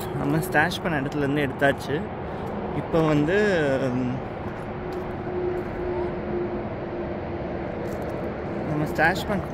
நம்ம ஸ்டாஷ் பண்ண இடத்துலேருந்து எடுத்தாச்சு இப்போ வந்து ம், நம்ம ஸ்டாஷ் பண்ண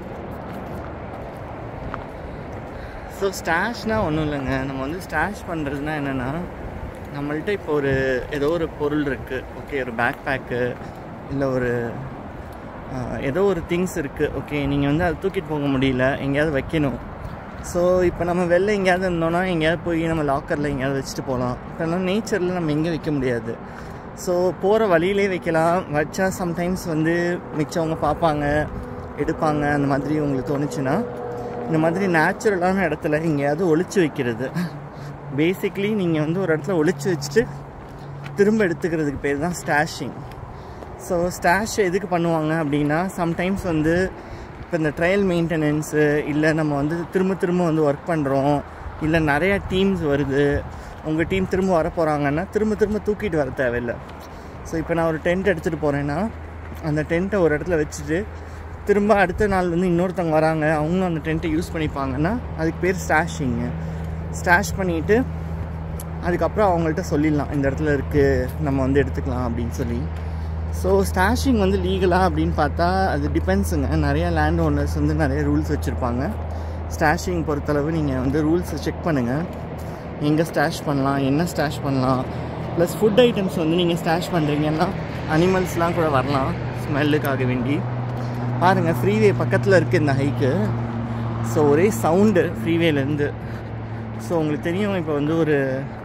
ஸோ ஸ்டாஷ்னால் ஒன்றும் இல்லைங்க நம்ம வந்து ஸ்டாஷ் பண்ணுறதுனா என்னென்னா நம்மள்ட்ட இப்போ ஒரு ஏதோ ஒரு பொருள் இருக்குது ஓகே ஒரு பேக் பேக்கு இல்லை ஒரு ஆஹ், ஏதோ ஒரு திங்ஸ் இருக்குது ஓகே நீங்கள் வந்து அதை தூக்கிட்டு போக முடியல எங்கேயாவது வைக்கணும் ஸோ இப்போ நம்ம வெளில எங்கேயாவது இருந்தோம்னா எங்கேயாவது போய் நம்ம லாக்கரில் எங்கேயாவது வச்சுட்டு போகலாம் இப்போல்லாம் நேச்சரில் நம்ம எங்கே வைக்க முடியாது ஸோ போகிற வழியிலே வைக்கலாம் வச்சா சம்டைம்ஸ் வந்து மிச்சவங்க பார்ப்பாங்க எடுப்பாங்க அந்த மாதிரி உங்களுக்கு தோணுச்சுன்னா இந்த மாதிரி நேச்சுரலான இடத்துல எங்கேயாவது ஒளிச்சு வைக்கிறது பேசிக்லி நீங்கள் வந்து ஒரு இடத்துல ஒளிச்சு வச்சுட்டு திரும்ப எடுத்துக்கிறதுக்கு பேர் தான் ஸ்டாஷிங் ஸோ ஸ்டாஷ் எதுக்கு பண்ணுவாங்க அப்படின்னா சம்டைம்ஸ் வந்து இப்போ இந்த ட்ரையல் மெயின்டெனன்ஸு இல்லை நம்ம வந்து திரும்ப திரும்ப வந்து ஒர்க் பண்ணுறோம் இல்லை நிறையா டீம்ஸ் வருது உங்கள் டீம் திரும்ப வர போகிறாங்கன்னா திரும்ப திரும்ப தூக்கிட்டு வர தேவையில்லை ஸோ இப்போ நான் ஒரு டென்ட் எடுத்துகிட்டு போகிறேன்னா அந்த டென்ட்டை ஒரு இடத்துல வச்சுட்டு திரும்ப அடுத்த நாள் வந்து இன்னொருத்தவங்க வராங்க அவங்க அந்த டென்ட்டை யூஸ் பண்ணிப்பாங்கன்னா அதுக்கு பேர் ஸ்டாஷிங்கு ஸ்டாஷ் பண்ணிவிட்டு அதுக்கப்புறம் அவங்கள்ட்ட சொல்லிடலாம் இந்த இடத்துல இருக்குது நம்ம வந்து எடுத்துக்கலாம் அப்படின்னு சொல்லி ஸோ ஸ்டாஷிங் வந்து லீகலாக அப்படின்னு பார்த்தா அது டிபெண்ட்ஸுங்க நிறைய லேண்ட் ஓனர்ஸ் வந்து நிறைய ரூல்ஸ் வச்சுருப்பாங்க ஸ்டாஷிங் பொறுத்தளவு நீங்கள் வந்து ரூல்ஸை செக் பண்ணுங்கள் எங்கே ஸ்டாஷ் பண்ணலாம் என்ன ஸ்டாஷ் பண்ணலாம் ப்ளஸ் ஃபுட் ஐட்டம்ஸ் வந்து நீங்கள் ஸ்டாஷ் பண்ணுறீங்கன்னா அனிமல்ஸ்லாம் கூட வரலாம் ஸ்மெல்லுக்காக வேண்டி பாருங்கள் ஃப்ரீவே பக்கத்தில் இருக்குது இந்த ஹைக்கு ஸோ ஒரே சவுண்டு ஃப்ரீவேலேருந்து ஸோ உங்களுக்கு தெரியும் இப்போ வந்து ஒரு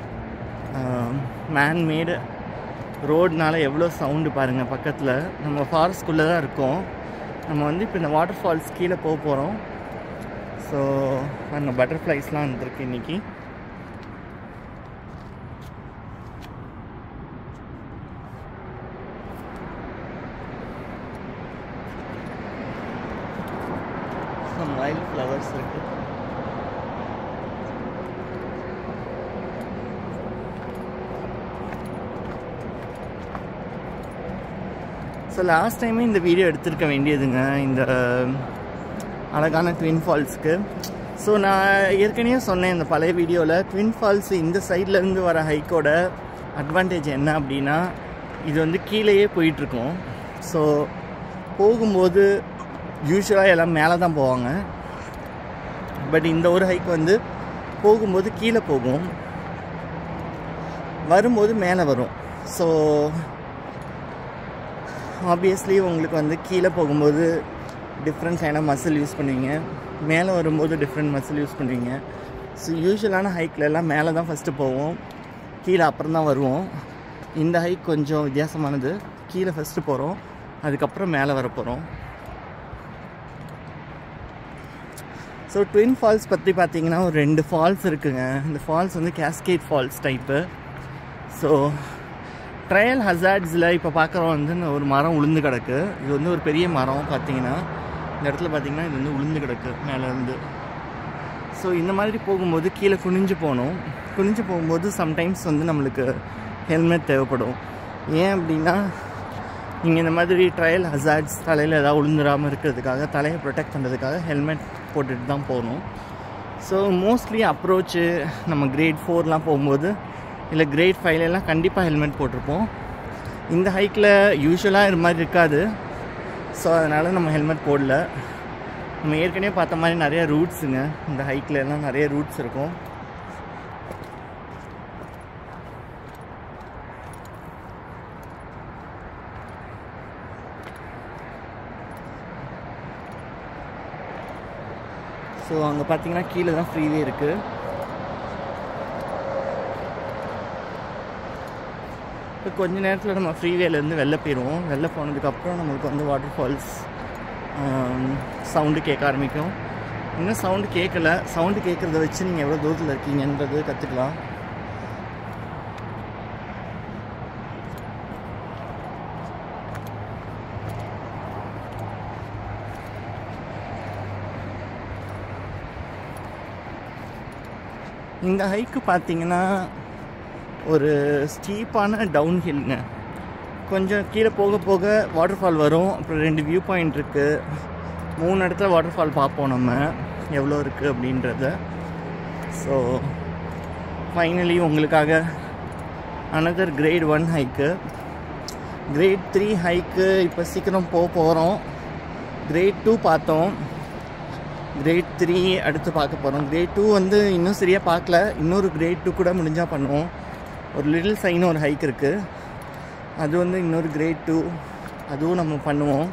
மேன்மேடு ரோட்னால எவ்வளோ சவுண்டு பாருங்கள் பக்கத்தில் நம்ம ஃபாரஸ்ட்குள்ளே தான் இருக்கோம் நம்ம வந்து இப்போ இந்த வாட்டர் ஃபால்ஸ் கீழே போக போகிறோம் ஸோ அங்கே பட்டர்ஃப்ளைஸ்லாம் வந்துருக்கு இன்றைக்கி சம் வைல்ட் ஃப்ளவர்ஸ் இருக்குது ஸோ லாஸ்ட் டைமே இந்த வீடியோ எடுத்திருக்க வேண்டியதுங்க இந்த அழகான ட்வின் ஃபால்ஸ்க்கு ஸோ நான் ஏற்கனவே சொன்னேன் இந்த பழைய வீடியோவில் ட்வின் ஃபால்ஸ் இந்த சைட்லேருந்து வர ஹைக்கோட அட்வான்டேஜ் என்ன அப்படின்னா இது வந்து கீழேயே போயிட்டுருக்கோம் ஸோ போகும்போது யூஸ்வலாக எல்லாம் மேலே தான் போவாங்க பட் இந்த ஒரு ஹைக் வந்து போகும்போது கீழே போகும் வரும்போது மேலே வரும் ஸோ ஆப்வியஸ்லி உங்களுக்கு வந்து கீழே போகும்போது different kind of muscle use பண்ணுவீங்க மேலே வரும்போது டிஃப்ரெண்ட் மசில் யூஸ் பண்ணுவீங்க ஸோ யூஸ்வலான ஹைக்கில் எல்லாம் மேலே தான் ஃபஸ்ட்டு போவோம் கீழே அப்புறம் தான் வருவோம் இந்த ஹைக் கொஞ்சம் வித்தியாசமானது கீழே ஃபஸ்ட்டு போகிறோம் அதுக்கப்புறம் மேலே வர போகிறோம் ஸோ ட்வின் ஃபால்ஸ் பற்றி பார்த்தீங்கன்னா ஒரு ரெண்டு ஃபால்ஸ் இருக்குங்க இந்த ஃபால்ஸ் வந்து cascade falls type so trail ஹசார்ட்ஸில் இப்போ பார்க்குறோம் வந்து இந்த ஒரு மரம் உளுந்து கிடக்கு இது வந்து ஒரு பெரிய மரம் பார்த்தீங்கன்னா இந்த இடத்துல பார்த்தீங்கன்னா இது வந்து உளுந்து கிடக்கு மேலேருந்து ஸோ இந்த மாதிரி போகும்போது கீழே குனிஞ்சு போகணும் குனிஞ்சு போகும்போது சம்டைம்ஸ் வந்து நம்மளுக்கு ஹெல்மெட் தேவைப்படும் ஏன் அப்படின்னா நீங்கள் இந்த மாதிரி ட்ரையல் ஹசார்ட்ஸ் தலையில் ஏதாவது உளுந்துடாமல் இருக்கிறதுக்காக தலையை ப்ரொடெக்ட் பண்ணுறதுக்காக ஹெல்மெட் போட்டுட்டு தான் போகணும் ஸோ மோஸ்ட்லி அப்ரோச்சு நம்ம கிரேட் ஃபோர்லாம் போகும்போது இல்லை கிரேட் ஃபைவ்லலாம் கண்டிப்பாக ஹெல்மெட் போட்டிருப்போம் இந்த ஹைக்கில் யூஸ்வலாக இது மாதிரி இருக்காது ஸோ அதனால் நம்ம ஹெல்மெட் போடல நம்ம ஏற்கனவே பார்த்த மாதிரி நிறைய ரூட்ஸுங்க இந்த ஹைக்கில் எல்லாம் நிறைய ரூட்ஸ் இருக்கும் ஸோ அங்கே பார்த்தீங்கன்னா கீழே தான் ஃப்ரீவே இருக்குது இப்போ கொஞ்ச நேரத்தில் நம்ம ஃப்ரீவேலேருந்து வெளில போயிடுவோம் வெளில போனதுக்கப்புறம் நம்மளுக்கு வந்து வாட்டர் ஃபால்ஸ் சவுண்டு கேட்க ஆரம்பிக்கும் இன்னும் சவுண்டு கேட்கல சவுண்டு கேட்குறத வச்சு நீங்கள் எவ்வளோ தூரத்தில் இருக்கீங்கன்றது கற்றுக்கலாம் இந்த ஹைக்கு பார்த்தீங்கன்னா ஒரு ஸ்டீப்பான டவுன் ஹில்ங்க கொஞ்சம் கீழே போக போக வாட்டர் ஃபால் வரும் அப்புறம் ரெண்டு வியூ பாயிண்ட் இருக்குது மூணு இடத்துல வாட்டர் ஃபால் பார்ப்போம் நம்ம எவ்வளோ இருக்குது அப்படின்றத ஸோ ஃபைனலி உங்களுக்காக another great one hike great three hike இப்போ சீக்கிரம் போக போகிறோம் கிரேட் டூ பார்த்தோம் கிரேட் த்ரீ அடுத்து பார்க்க போகிறோம் கிரேட் டூ வந்து இன்னும் சரியாக பார்க்கல இன்னொரு கிரேட் டூ கூட முடிஞ்சால் பண்ணுவோம் ஒரு லிட்டில் சைன் ஒரு ஹைக் இருக்குது அது வந்து இன்னொரு கிரேட் டூ அதுவும் நம்ம பண்ணுவோம்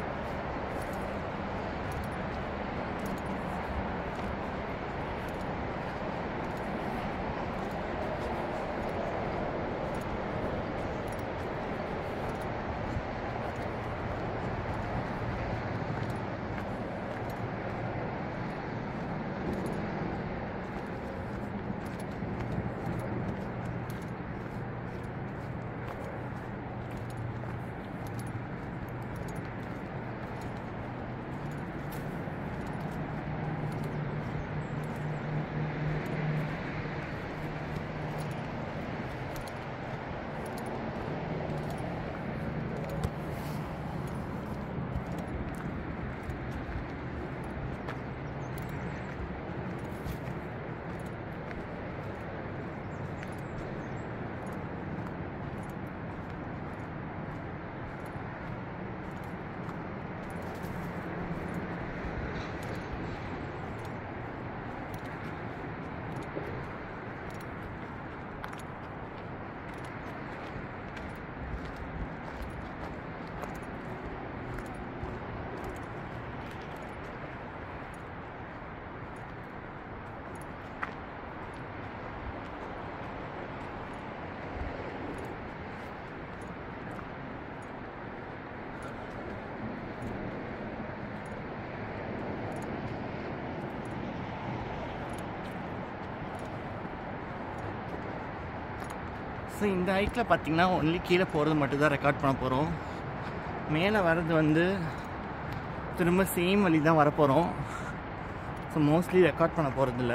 ஸோ இந்த ஹைக்கில் பார்த்தீங்கன்னா ஒன்லி கீழே போகிறது மட்டும் தான் ரெக்கார்ட் பண்ண போகிறோம் மேலே வர்றது வந்து திரும்ப சேம் வழி தான் வரப்போகிறோம் ஸோ மோஸ்ட்லி ரெக்கார்ட் பண்ண போகிறதில்ல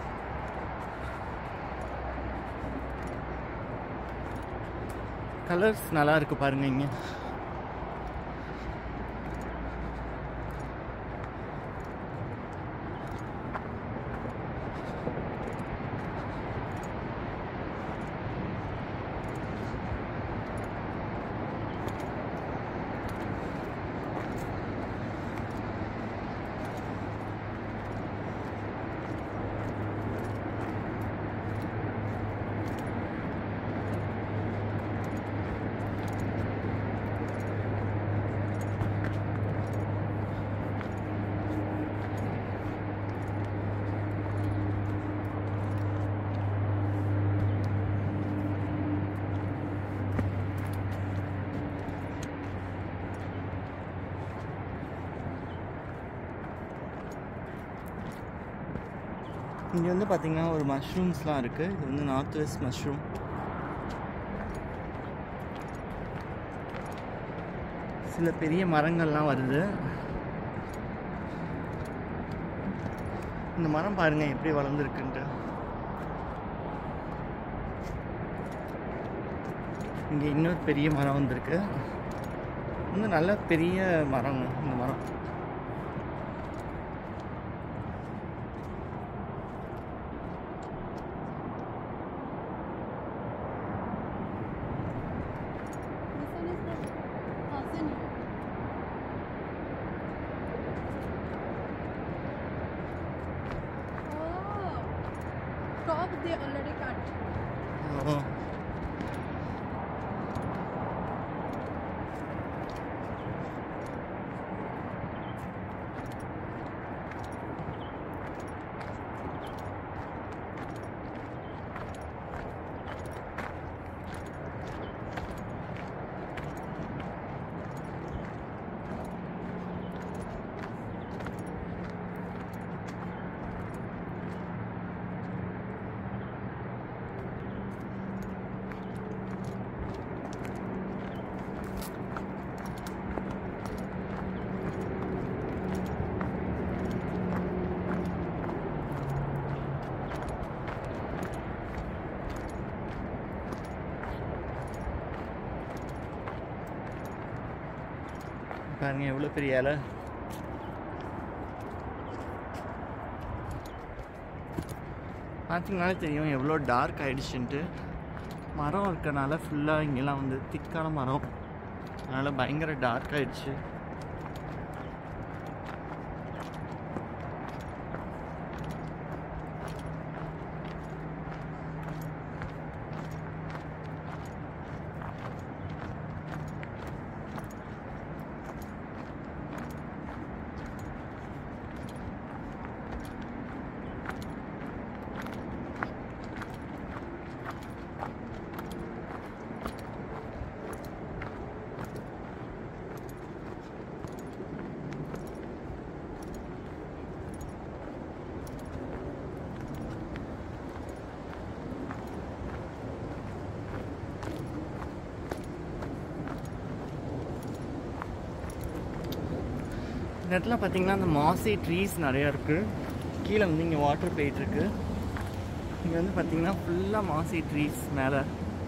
கலர்ஸ் நல்லா இருக்கு பாருங்க இங்கே இங்கே வந்து பார்த்தீங்கன்னா ஒரு மஷ்ரூம்ஸ்லாம் இருக்குது இது வந்து நார்த் வெஸ்ட் மஷ்ரூம் சில பெரிய மரங்கள்லாம் வருது இந்த மரம் பாருங்க எப்படி வளர்ந்துருக்குன்ட்டு இங்கே இன்னொரு பெரிய மரம் வந்திருக்கு இன்னும் நல்ல பெரிய மரம் இந்த மரம் This one is the thousand. Oh, top they already cut. ஓ பாருங்க எவ்வளோ பெரிய இலை பார்த்தீங்கனாலே தெரியும் எவ்வளோ டார்க் ஆயிடுச்சுன்ட்டு மரம் இருக்கனால ஃபுல்லாக இங்கெல்லாம் வந்து திக்கான மரம் அதனால் பயங்கர டார்க் ஆயிடுச்சு இந்த இடத்துல பார்த்தீங்கன்னா அந்த மாசி ட்ரீஸ் நிறையா இருக்குது கீழே வந்து இங்கே வாட்டர் போயிட்டுருக்கு இங்கே வந்து பார்த்தீங்கன்னா ஃபுல்லாக மாசி ட்ரீஸ் மேலே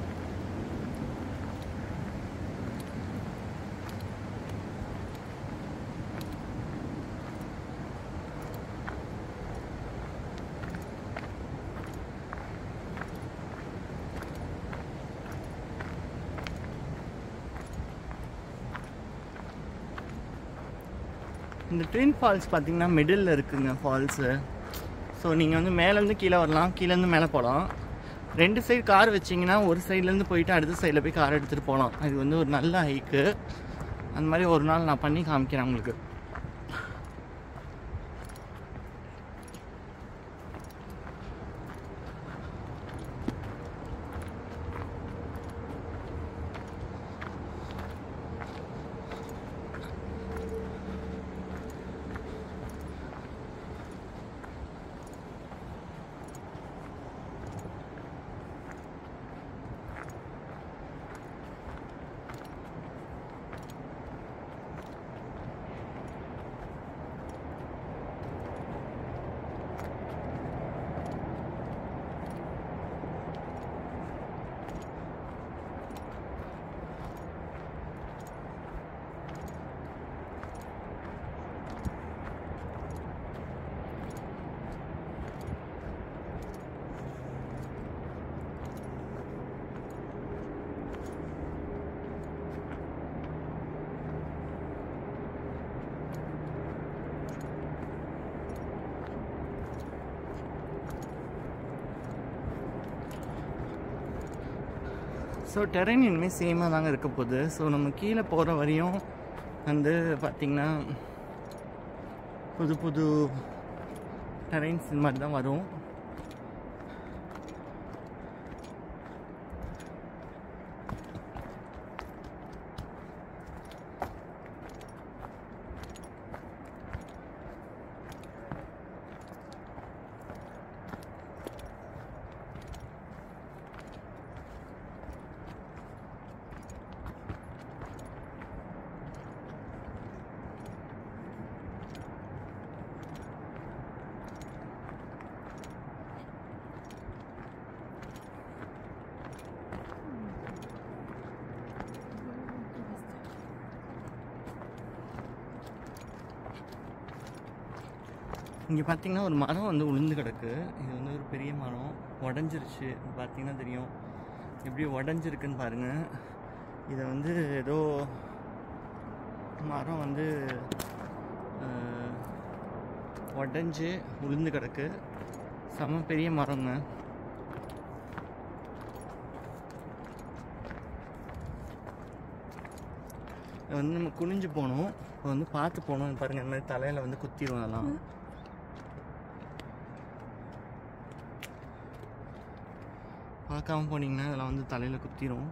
இந்த ட்வின் ஃபால்ஸ் பார்த்தீங்கன்னா மிடில் இருக்குங்க ஃபால்ஸு ஸோ நீங்கள் வந்து மேலேருந்து கீழே வரலாம் கீழேருந்து மேலே போகலாம் ரெண்டு சைடு கார் வச்சிங்கன்னா ஒரு சைட்லேருந்து போயிட்டு அடுத்த சைடில் போய் கார் எடுத்துகிட்டு போகலாம் இது வந்து ஒரு நல்ல ஹைக்கு அந்த மாதிரி ஒரு நாள் நான் பண்ணி காமிக்கிறேன் உங்களுக்கு ஸோ டெரெயின் இனிமேல் சேமாக தாங்க இருக்க போகுது ஸோ நம்ம கீழே போகிற வரையும் வந்து பார்த்திங்கன்னா புது புது டெரெயின்ஸ் இந்த மாதிரி தான் வரும் இங்கே பார்த்தீங்கன்னா ஒரு மரம் வந்து உளுந்து கிடக்கு இது வந்து ஒரு பெரிய மரம் உடஞ்சிருச்சு பார்த்தீங்கன்னா தெரியும் எப்படி உடஞ்சிருக்குன்னு பாருங்கள் இதை வந்து ஏதோ மரம் வந்து அஹ், உடஞ்சி உளுந்து கிடக்கு செம பெரிய மரங்க இது வந்து நம்ம குனிஞ்சு போகணும் இப்போ வந்து பார்த்து போகணும் பாருங்கள் இந்த மாதிரி தலையில் வந்து குத்திரும் அதெல்லாம் பார்க்காம போனீங்கன்னா இதெல்லாம் வந்து தலையில் குத்திரும்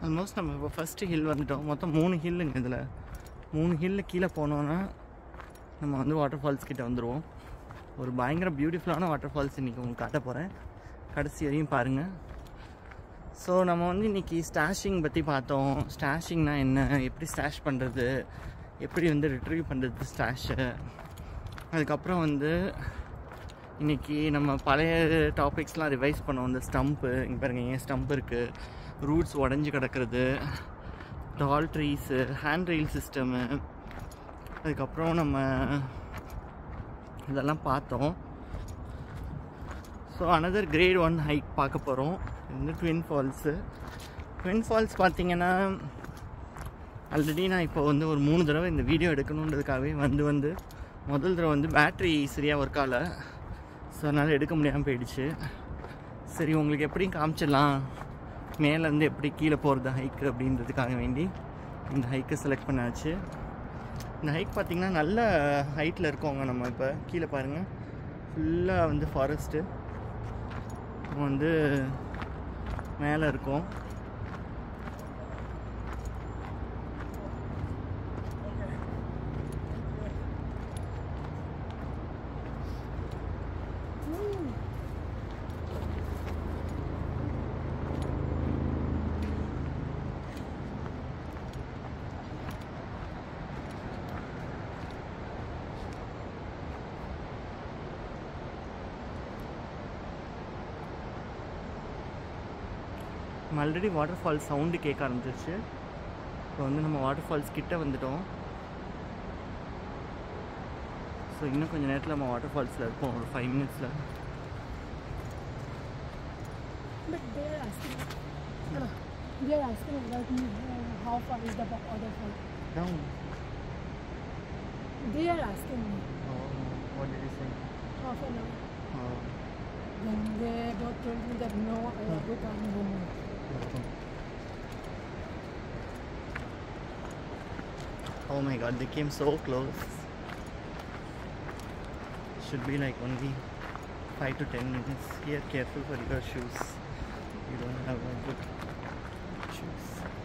ஆல்மோஸ்ட் நம்ம இப்போ ஃபஸ்ட்டு ஹில் வந்துட்டோம் மொத்தம் மூணு ஹில்லுங்க இதில் மூணு ஹில்லு கீழே போனோன்னா நம்ம வந்து வாட்டர் ஃபால்ஸ் கிட்ட வந்துடுவோம் ஒரு பயங்கர பியூட்டிஃபுல்லான வாட்டர் ஃபால்ஸ் இன்றைக்கி உங்களுக்கு காட்ட போகிறேன் கடைசி வரையும் பாருங்கள் ஸோ நம்ம வந்து இன்றைக்கி ஸ்டாஷிங் பற்றி பார்த்தோம் ஸ்டாஷிங்னா என்ன எப்படி ஸ்டாஷ் பண்ணுறது எப்படி வந்து ரிட்ரீவ் பண்ணுறது ஸ்டாஷை அதுக்கப்புறம் வந்து இன்றைக்கி நம்ம பழைய டாபிக்ஸ்லாம் ரிவைஸ் பண்ணோம் இந்த ஸ்டம்ப்பு இங்கே பாருங்க ஏன் ஸ்டம்ப் இருக்குது ரூட்ஸ் உடஞ்சி கிடக்கிறது tall trees handrail system அதுக்கப்புறம் நம்ம இதெல்லாம் பார்த்தோம் so another great one hike பார்க்க போகிறோம் இந்த ட்வின் ஃபால்ஸு ட்வின் ஃபால்ஸ் பார்த்தீங்கன்னா ஆல்ரெடி நான் இப்போ வந்து ஒரு மூணு தடவை இந்த வீடியோ எடுக்கணுன்றதுக்காகவே வந்து வந்து முதல் தடவை வந்து பேட்ரி சரியாக ஒர்க் ஆகலை ஸோ அதனால் எடுக்க முடியாமல் போயிடுச்சு சரி உங்களுக்கு எப்படி காமிச்சிடலாம் மேலேருந்து எப்படி கீழே போகிறது ஹைக்கு அப்படின்றதுக்காக வேண்டி இந்த ஹைக்கை செலக்ட் பண்ணாச்சு இந்த ஹைக் பார்த்திங்கன்னா நல்ல ஹைட்டில் இருக்கோங்க நம்ம இப்போ கீழே பாருங்கள் ஃபுல்லாக வந்து ஃபாரஸ்ட்டு வந்து மேலே இருக்கோம் ஆல்ரெடி வாட்டர் ஃபால்ஸ் சவுண்டு கேட்க ஆரம்பிச்சிருச்சு இப்போ வந்து நம்ம வாட்டர் ஃபால்ஸ் கிட்ட வந்துட்டோம் ஸோ இன்னும் கொஞ்சம் நேரத்தில் நம்ம வாட்டர் ஃபால்ஸில் இருப்போம் ஒரு ஃபைவ் மினிட்ஸில் But they are asking, uh, they are asking about me, uh, how far is the wa- waterfall. Down They are asking me what did you say half an hour. Then they both told me that no, I have to come home. Oh my god, they came so close. Should be like only 5 to 10 minutes. Here, careful for your shoes. You don't have a good shoes.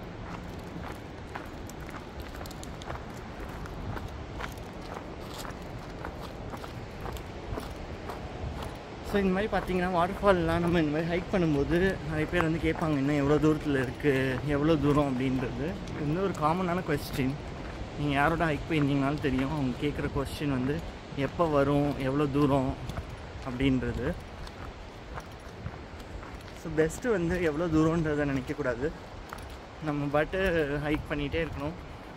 So இந்த மாதிரி பார்த்தீங்கன்னா water ஃபால்லாம் நம்ம இந்த மாதிரி hike பண்ணும்போது நிறைய பேர் வந்து கேட்பாங்க இன்னும் எவ்வளோ தூரத்தில் இருக்குது எவ்வளோ தூரம் அப்படின்றது இது வந்து ஒரு காமனான கொஸ்டின் நீங்கள் யாரோட ஹைக் போயிருந்தீங்கனாலும் தெரியும் அவங்க கேட்குற கொஸ்டின் வந்து எப்போ வரும் எவ்வளோ தூரம் அப்படின்றது ஸோ பெஸ்ட்டு வந்து எவ்வளோ தூரன்றதை நினைக்கக்கூடாது நம்ம பாட்டு ஹைக் பண்ணிகிட்டே இருக்கணும்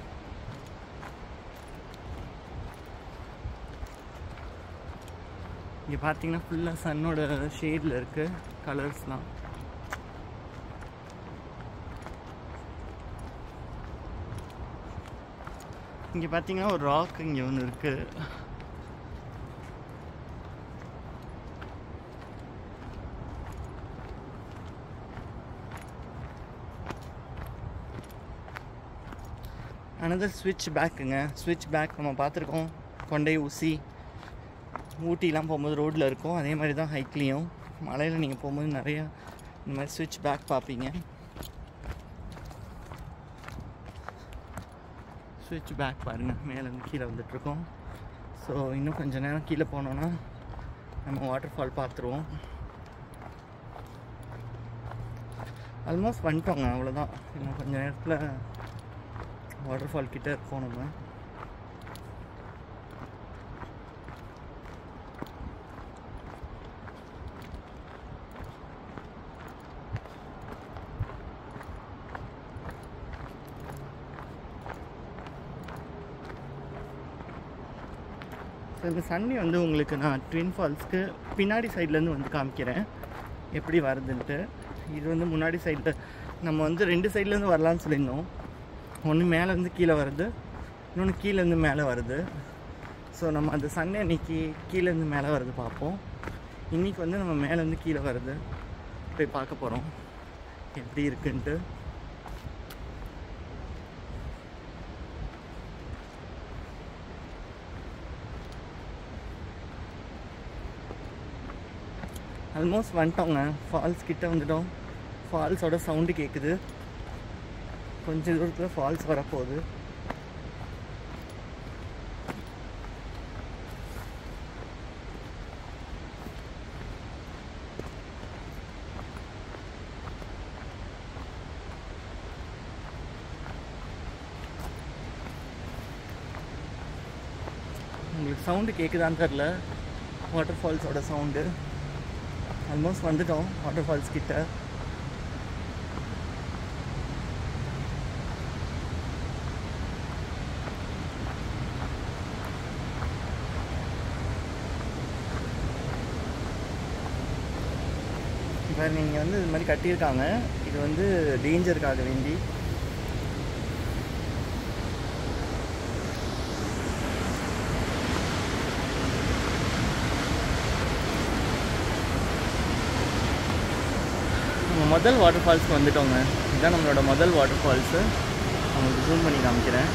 இங்கே பார்த்தீங்கன்னா ஃபுல்லாக சன்னோட ஷேடில் இருக்குது கலர்ஸ்லாம் இங்கே பார்த்தீங்கன்னா ஒரு ராக் இங்கே ஒன்று இருக்குது அனதர் ஸ்விட்ச் பேக்குங்க ஸ்விட்ச் பேக் நம்ம பார்த்துருக்கோம் கொண்டை ஊசி ஊட்டிலாம் போகும்போது ரோட்டில் இருக்கும் அதே மாதிரி தான் ஹைக்லேயும் மலையில் நீங்கள் போகும்போது நிறையா இந்த மாதிரி ஸ்விட்ச் பேக் பார்ப்பீங்க ஸ்விட்ச் பேக் பாருங்கள் மேலேருந்து கீழே வந்துட்டுருக்கோம் ஸோ இன்னும் கொஞ்சம் நேரம் கீழே போனோன்னா நம்ம வாட்டர் ஃபால் பார்த்துருவோம் ஆல்மோஸ்ட் வந்துட்டோங்க அவ்வளோதான் இன்னும் கொஞ்சம் நேரத்தில் வாட்டர் ஃபால் கிட்டே இருப்போம் நம்ம ஸோ இந்த சன்னி வந்து உங்களுக்கு நான் ட்வின் ஃபால்ஸ்க்கு பின்னாடி சைட்லேருந்து வந்து காமிக்கிறேன் எப்படி வருதுன்ட்டு இது வந்து முன்னாடி சைடில் நம்ம வந்து ரெண்டு சைட்லேருந்து வரலாம்னு சொல்லியிருந்தோம் ஒன்று மேலேருந்து கீழே வருது இன்னொன்று கீழேருந்து மேலே வருது ஸோ நம்ம அந்த சண்டே அன்னைக்கு கீழேருந்து மேலே வருது பார்ப்போம் இன்றைக்கி வந்து நம்ம மேலேருந்து கீழே வருது போய் பார்க்க போகிறோம் எப்படி இருக்குன்ட்டு ஆல்மோஸ்ட் வந்துட்டோங்க ஃபால்ஸ் கிட்ட வந்துட்டோம் ஃபால்ஸோட சவுண்டு கேட்குது கொஞ்சம் தூரத்தில் ஃபால்ஸ் வரப்போகுது உங்களுக்கு சவுண்டு கேட்குதான்னு தெரில வாட்டர் ஃபால்ஸோட சவுண்டு ஆல்மோஸ்ட் வந்துட்டோம் வாட்டர் ஃபால்ஸ் கிட்ட இப்போ நீங்கள் வந்து இது மாதிரி கட்டியிருக்காங்க இது வந்து டேஞ்சருக்காக வேண்டி நம்ம முதல் வாட்டர் ஃபால்ஸ்க்கு வந்துட்டோங்க இதுதான் நம்மளோட முதல் வாட்டர் ஃபால்ஸு உங்களுக்கு ஜூம் பண்ணி காமிக்கிறேன்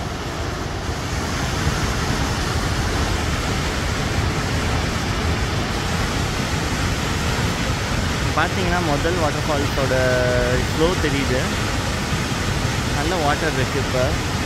பார்த்தீங்கன்னா முதல் வாட்டர் ஃபால்ஸோட ஃப்ளோ தெரியுது நல்ல வாட்டர் இருக்குது இப்போ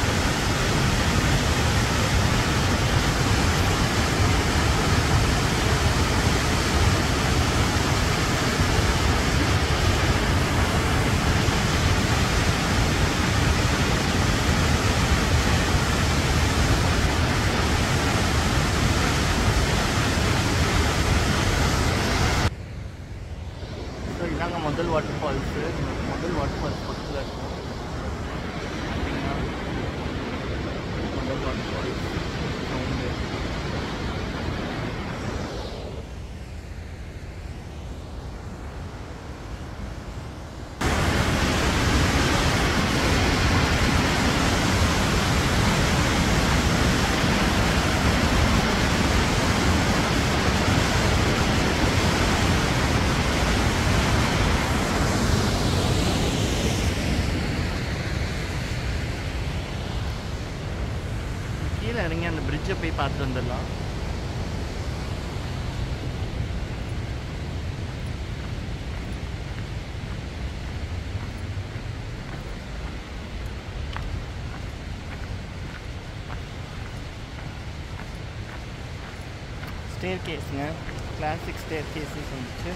ஸோ இதாங்க முதல் வாட்டர் ஃபால்ஸு முதல் வாட்டர் ஃபால்ஸ் பக்கத்தில் இருக்கும் பார்த்தீங்கன்னா, முதல் வாட்டர் ஃபால்ஸ் சவுண்டு கீழே இறங்கி அந்த பிரிட்ஜை போய் பார்த்துட்டு வந்துடலாம் ஸ்டேர் கேஸுங்க கிளாசிக் ஸ்டேர் கேஸஸ் வந்துச்சு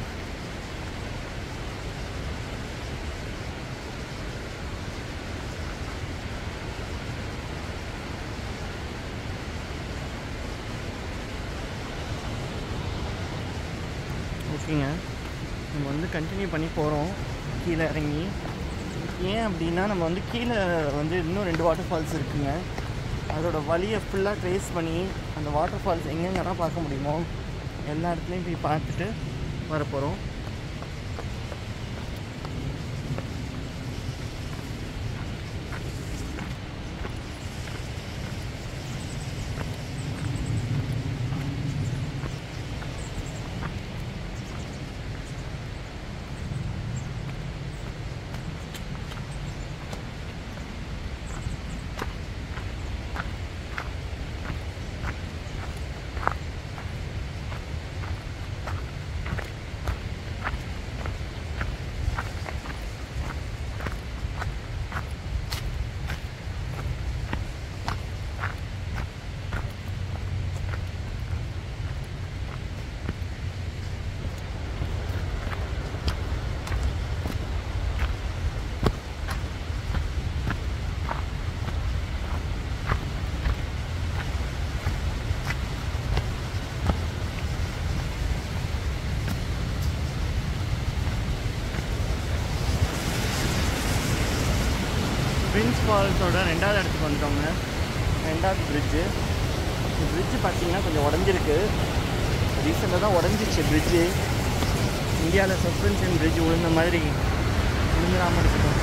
ஓகேங்க நம்ம வந்து கண்டினியூ பண்ணி போகிறோம் கீழே இறங்கி ஏன் அப்படின்னா நம்ம வந்து கீழே வந்து இன்னும் ரெண்டு வாட்டர் ஃபால்ஸ் இருக்குங்க அதோட வழியை ஃபுல்லாக ட்ரேஸ் பண்ணி அந்த வாட்டர் ஃபால்ஸ் எங்கெங்கெல்லாம் பார்க்க முடியுமோ எல்லா இடத்துலையும் போய் பார்த்துட்டு வரப்போகிறோம் பிரின்ஸ் ஃபால்ஸோட ரெண்டாவது இடத்துக்கு வந்துட்டோங்க ரெண்டாவது பிரிட்ஜு இந்த பிரிட்ஜு பார்த்தீங்கன்னா கொஞ்சம் உடஞ்சிருக்கு ரீசெண்டாக தான் உடஞ்சிச்சு பிரிட்ஜு இந்தியாவில் சஸ்பென்ஷன் பிரிட்ஜ் விழுந்த மாதிரி விழுந்துடாமல் இருக்கட்டும்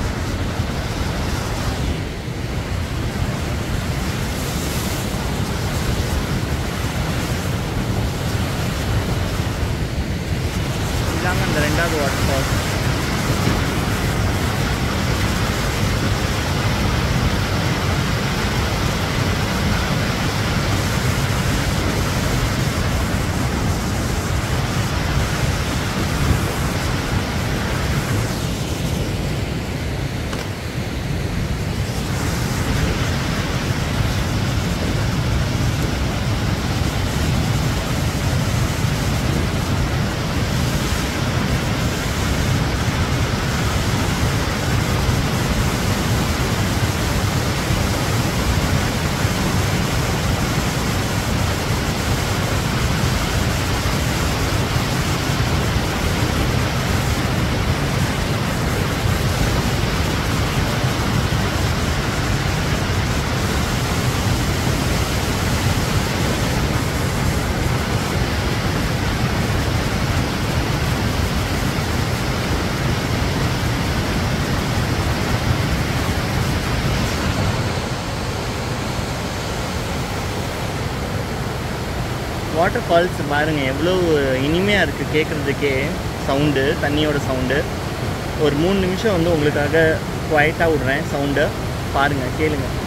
இதாங்க அந்த ரெண்டாவது வாட்டர் ஃபால்ஸ் வாட்டர் ஃபால்ஸ் பாருங்கள் எவ்வளோ இனிமையாக இருக்குது கேட்குறதுக்கே சவுண்டு தண்ணியோட சவுண்டு ஒரு மூணு நிமிஷம் வந்து உங்களுக்காக குவைட்டாக விட்றேன் சவுண்டை பாருங்கள் கேளுங்க